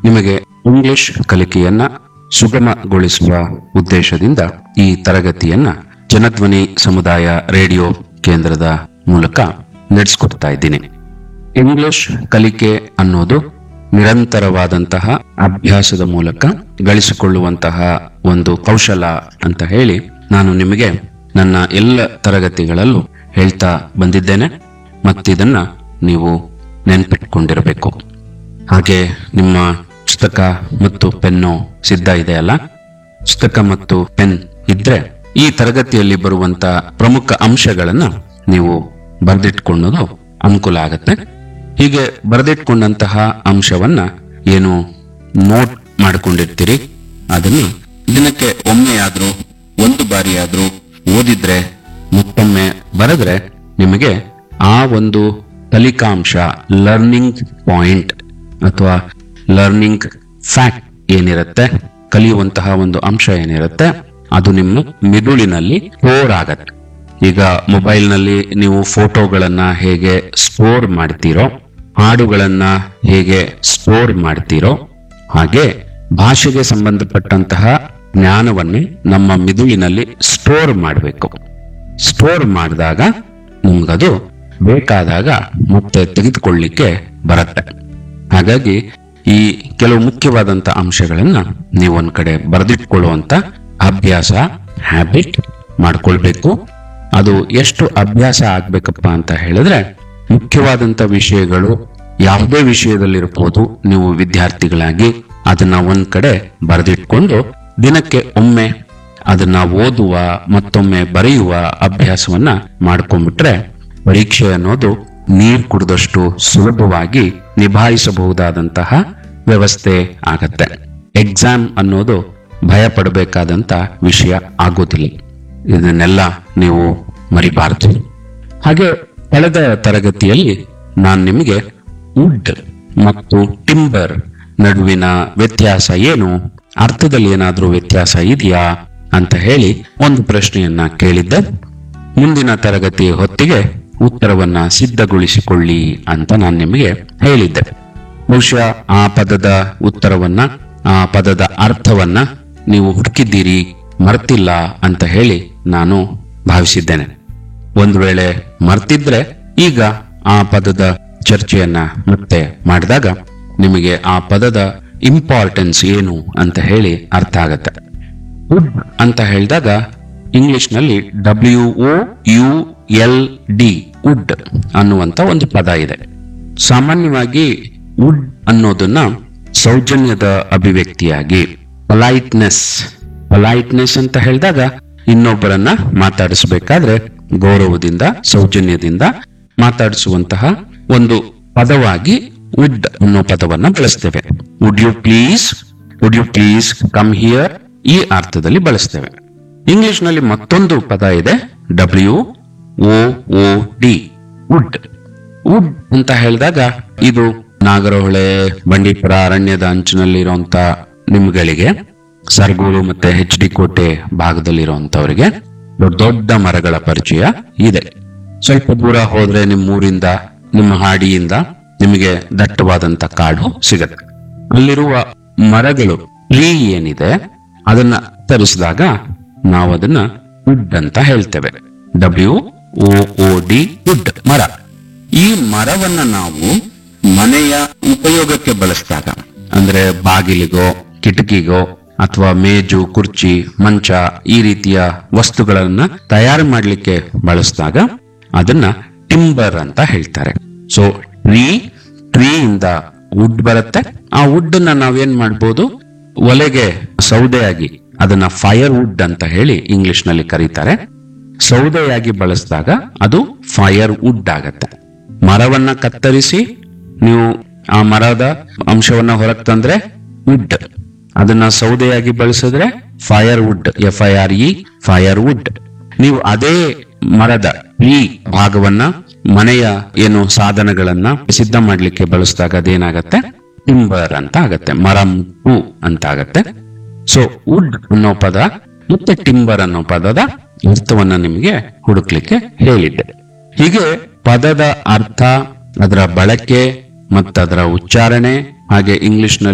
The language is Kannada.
ನಿಮಗೆ ಇಂಗ್ಲಿಷ್ ಕಲಿಕೆಯನ್ನ ಸುಗಮಗೊಳಿಸುವ ಉದ್ದೇಶದಿಂದ ಈ ತರಗತಿಯನ್ನ ಜನಧ್ವನಿ ಸಮುದಾಯ ರೇಡಿಯೋ ಕೇಂದ್ರದ ಮೂಲಕ ನಡೆಸ್ಕೊಡ್ತಾ ಇದ್ದೀನಿ ಇಂಗ್ಲಿಷ್ ಕಲಿಕೆ ಅನ್ನೋದು ನಿರಂತರವಾದಂತಹ ಅಭ್ಯಾಸದ ಮೂಲಕ ಗಳಿಸಿಕೊಳ್ಳುವಂತಹ ಒಂದು ಕೌಶಲ ಅಂತ ಹೇಳಿ ನಾನು ನಿಮಗೆ ನನ್ನ ಎಲ್ಲ ತರಗತಿಗಳಲ್ಲೂ ಹೇಳ್ತಾ ಬಂದಿದ್ದೇನೆ ಮತ್ತಿದನ್ನ ನೀವು ನೆನ್ಪಿಟ್ಕೊಂಡಿರಬೇಕು ಹಾಗೆ ನಿಮ್ಮ ಪುಸ್ತಕ ಮತ್ತು ಪೆನ್ನು ಸಿದ್ಧ ಇದೆಯಲ್ಲ ಪುಸ್ತಕ ಮತ್ತು ಪೆನ್ ಇದ್ರೆ ಈ ತರಗತಿಯಲ್ಲಿ ಬರುವಂತ ಪ್ರಮುಖ ಅಂಶಗಳನ್ನ ನೀವು ಬರೆದಿಟ್ಕೊಳ್ಳೋದು ಅನುಕೂಲ ಆಗತ್ತೆ ಹೀಗೆ ಬರೆದಿಟ್ಕೊಂಡಂತಹ ಅಂಶವನ್ನ ಏನು ನೋಟ್ ಮಾಡ್ಕೊಂಡಿರ್ತೀರಿ ಅದನ್ನ ದಿನಕ್ಕೆ ಒಮ್ಮೆಯಾದ್ರೂ ಒಂದು ಬಾರಿಯಾದ್ರೂ ಓದಿದ್ರೆ ಮತ್ತೊಮ್ಮೆ ಬರೆದ್ರೆ ನಿಮಗೆ ಆ ಒಂದು ಕಲಿಕಾಂಶ ಲರ್ನಿಂಗ್ ಪಾಯಿಂಟ್ ಅಥವಾ ಲರ್ನಿಂಗ್ ಫ್ಯಾಕ್ಟ್ ಏನಿರುತ್ತೆ ಕಲಿಯುವಂತಹ ಒಂದು ಅಂಶ ಏನಿರುತ್ತೆ ಅದು ನಿಮ್ಮ ಮಿದುಳಿನಲ್ಲಿ ಸ್ಟೋರ್ ಆಗತ್ತೆ ಈಗ ಮೊಬೈಲ್ ನಲ್ಲಿ ನೀವು ಫೋಟೋಗಳನ್ನ ಹೇಗೆ ಸ್ಟೋರ್ ಮಾಡ್ತೀರೋ ಹಾಡುಗಳನ್ನ ಹೇಗೆ ಸ್ಟೋರ್ ಮಾಡ್ತೀರೋ ಹಾಗೆ ಭಾಷೆಗೆ ಸಂಬಂಧಪಟ್ಟಂತಹ ಜ್ಞಾನವನ್ನು ನಮ್ಮ ಮಿದುಳಿನಲ್ಲಿ ಸ್ಟೋರ್ ಮಾಡಬೇಕು ಸ್ಟೋರ್ ಮಾಡಿದಾಗ ನಿಮ್ಗದು ಬೇಕಾದಾಗ ಮತ್ತೆ ತೆಗೆದುಕೊಳ್ಳಿಕ್ಕೆ ಬರುತ್ತೆ ಹಾಗಾಗಿ ಈ ಕೆಲವು ಮುಖ್ಯವಾದಂತ ಅಂಶಗಳನ್ನ ನೀವು ಒಂದ್ ಕಡೆ ಬರೆದಿಟ್ಕೊಳ್ಳುವಂತ ಅಭ್ಯಾಸ ಹ್ಯಾಬಿಟ್ ಮಾಡ್ಕೊಳ್ಬೇಕು ಅದು ಎಷ್ಟು ಅಭ್ಯಾಸ ಆಗ್ಬೇಕಪ್ಪ ಅಂತ ಹೇಳಿದ್ರೆ ಮುಖ್ಯವಾದಂತ ವಿಷಯಗಳು ಯಾವುದೇ ವಿಷಯದಲ್ಲಿರ್ಬೋದು ನೀವು ವಿದ್ಯಾರ್ಥಿಗಳಾಗಿ ಅದನ್ನ ಒಂದ್ ಕಡೆ ಬರೆದಿಟ್ಕೊಂಡು ದಿನಕ್ಕೆ ಒಮ್ಮೆ ಅದನ್ನ ಓದುವ ಮತ್ತೊಮ್ಮೆ ಬರೆಯುವ ಅಭ್ಯಾಸವನ್ನ ಮಾಡ್ಕೊಂಡ್ಬಿಟ್ರೆ ಪರೀಕ್ಷೆ ಅನ್ನೋದು ನೀರ್ ಕುಡಿದಷ್ಟು ಸುಲಭವಾಗಿ ನಿಭಾಯಿಸಬಹುದಾದಂತಹ ವ್ಯವಸ್ಥೆ ಆಗತ್ತೆ ಎಕ್ಸಾಮ್ ಅನ್ನೋದು ಭಯ ಪಡಬೇಕಾದಂತ ವಿಷಯ ಆಗೋದಿಲ್ಲ ಇದನ್ನೆಲ್ಲ ನೀವು ಮರಿಬಾರದು ಹಾಗೆ ಕಳೆದ ತರಗತಿಯಲ್ಲಿ ನಾನು ನಿಮಗೆ ವುಡ್ ಮತ್ತು ಟಿಂಬರ್ ನಡುವಿನ ವ್ಯತ್ಯಾಸ ಏನು ಅರ್ಥದಲ್ಲಿ ಏನಾದ್ರೂ ವ್ಯತ್ಯಾಸ ಇದೆಯಾ ಅಂತ ಹೇಳಿ ಒಂದು ಪ್ರಶ್ನೆಯನ್ನ ಕೇಳಿದ್ದೆ ಮುಂದಿನ ತರಗತಿ ಹೊತ್ತಿಗೆ ಉತ್ತರವನ್ನ ಸಿದ್ಧಗೊಳಿಸಿಕೊಳ್ಳಿ ಅಂತ ನಾನು ನಿಮಗೆ ಹೇಳಿದ್ದೆ ಬಹುಶಃ ಆ ಪದದ ಉತ್ತರವನ್ನ ಆ ಪದದ ಅರ್ಥವನ್ನ ನೀವು ಹುಡುಕಿದ್ದೀರಿ ಮರ್ತಿಲ್ಲ ಅಂತ ಹೇಳಿ ನಾನು ಭಾವಿಸಿದ್ದೇನೆ ಒಂದು ವೇಳೆ ಮರ್ತಿದ್ರೆ ಈಗ ಆ ಪದದ ಚರ್ಚೆಯನ್ನ ಮತ್ತೆ ಮಾಡಿದಾಗ ನಿಮಗೆ ಆ ಪದದ ಇಂಪಾರ್ಟೆನ್ಸ್ ಏನು ಅಂತ ಹೇಳಿ ಅರ್ಥ ಆಗತ್ತೆ ವುಡ್ ಅಂತ ಹೇಳಿದಾಗ ಇಂಗ್ಲಿಷ್ ನಲ್ಲಿ W O U L D would ಅನ್ನುವಂತ ಒಂದು ಪದ ಇದೆ ಸಾಮಾನ್ಯವಾಗಿ ವುಡ್ ಅನ್ನೋದನ್ನ ಸೌಜನ್ಯದ ಅಭಿವ್ಯಕ್ತಿಯಾಗಿ ಪೊಲೈಟ್ನೆಸ್ ಪೊಲೈಟ್ನೆಸ್ ಅಂತ ಹೇಳಿದಾಗ ಇನ್ನೊಬ್ಬರನ್ನ ಮಾತಾಡಿಸಬೇಕಾದ್ರೆ ಗೌರವದಿಂದ ಸೌಜನ್ಯದಿಂದ ಮಾತಾಡಿಸುವಂತಹ ಒಂದು ಪದವಾಗಿ ವುಡ್ ಅನ್ನೋ ಪದವನ್ನ ಬಳಸ್ತೇವೆ would you please would you please come here ಈ ಅರ್ಥದಲ್ಲಿ ಬಳಸ್ತೇವೆ ಇಂಗ್ಲಿಷ್ ನಲ್ಲಿ ಮತ್ತೊಂದು ಪದ ಇದೆ W O O D wood wood ಅಂತ ಹೇಳಿದಾಗ ಇದು ನಾಗರಹೊಳೆ ಬಂಡೀಪುರ ಅರಣ್ಯದ ಅಂಚಿನಲ್ಲಿರುವಂತ ನಿಮ್ಗಳಿಗೆ ಸರ್ಗೂರು ಮತ್ತೆ ಎಚ್ ಡಿ ಕೋಟೆ ಭಾಗದಲ್ಲಿರುವಂತವರಿಗೆ ದೊಡ್ಡ ದೊಡ್ಡ ಮರಗಳ ಪರಿಚಯ ಇದೆ ಸ್ವಲ್ಪ ದೂರ ಹೋದ್ರೆ ನಿಮ್ಮ ಊರಿಂದ ನಿಮ್ಮ ಹಾಡಿಯಿಂದ ನಿಮಗೆ ದಟ್ಟವಾದಂತ ಕಾಡು ಸಿಗತ್ತೆ ಅಲ್ಲಿರುವ ಮರಗಳು ಟ್ರೀ ಏನಿದೆ ಅದನ್ನ ತರಿಸಿದಾಗ ನಾವು ಅದನ್ನ ವುಡ್ ಅಂತ ಹೇಳ್ತೇವೆ W O O D wood ಮರ ಈ ಮರವನ್ನ ನಾವು ಮನೆಯ ಉಪಯೋಗಕ್ಕೆ ಬಳಸಿದಾಗ ಅಂದ್ರೆ ಬಾಗಿಲಿಗೋ ಕಿಟಕಿಗೋ ಅಥವಾ ಮೇಜು ಕುರ್ಚಿ ಮಂಚ ಈ ರೀತಿಯ ವಸ್ತುಗಳನ್ನ ತಯಾರು ಮಾಡಲಿಕ್ಕೆ ಬಳಸಿದಾಗ ಅದನ್ನ ಟಿಂಬರ್ ಅಂತ ಹೇಳ್ತಾರೆ ಸೊ ಟ್ರೀ ಟ್ರೀಯಿಂದ ವುಡ್ ಬರುತ್ತೆ ಆ ವುಡ್ ಅನ್ನ ನಾವೇನ್ ಮಾಡ್ಬೋದು ಒಲೆಗೆ ಸೌದೆಯಾಗಿ ಅದನ್ನ ಫೈರ್ ವುಡ್ ಅಂತ ಹೇಳಿ ಇಂಗ್ಲಿಷ್ ನಲ್ಲಿ ಕರೀತಾರೆ ಸೌದೆಯಾಗಿ ಬಳಸಿದಾಗ ಅದು ಫೈರ್ ವುಡ್ ಆಗತ್ತೆ ಮರವನ್ನ ಕತ್ತರಿಸಿ ನೀವು ಆ ಮರದ ಅಂಶವನ್ನ ಹೊರಗೆ ತಂದ್ರೆ ವುಡ್ ಅದನ್ನ ಸೌದೆಯಾಗಿ ಬಳಸಿದ್ರೆ fire wood F I R E fire wood ನೀವು ಅದೇ ಮರದ ಈ ಭಾಗವನ್ನ ಮನೆಯ ಏನು ಸಾಧನಗಳನ್ನ ಸಿದ್ಧ ಮಾಡ್ಲಿಕ್ಕೆ ಬಳಸಿದಾಗ ಅದೇನಾಗತ್ತೆ ಟಿಂಬರ್ ಅಂತ ಆಗತ್ತೆ ಮರ ಮುಟ್ಟು ಅಂತ ಆಗತ್ತೆ ಸೊ ವುಡ್ ಅನ್ನೋ ಪದ ಮತ್ತೆ ಟಿಂಬರ್ ಅನ್ನೋ ಪದದ ಅರ್ಥವನ್ನ ನಿಮಗೆ ಹುಡುಕ್ಲಿಕ್ಕೆ ಹೇಳಿದ್ದೆ ಹೀಗೆ ಪದದ ಅರ್ಥ ಅದರ ಬಳಕೆ ಮತ್ತು ಅದರ ಉಚ್ಚಾರಣೆ ಹಾಗೆ ಇಂಗ್ಲಿಷ್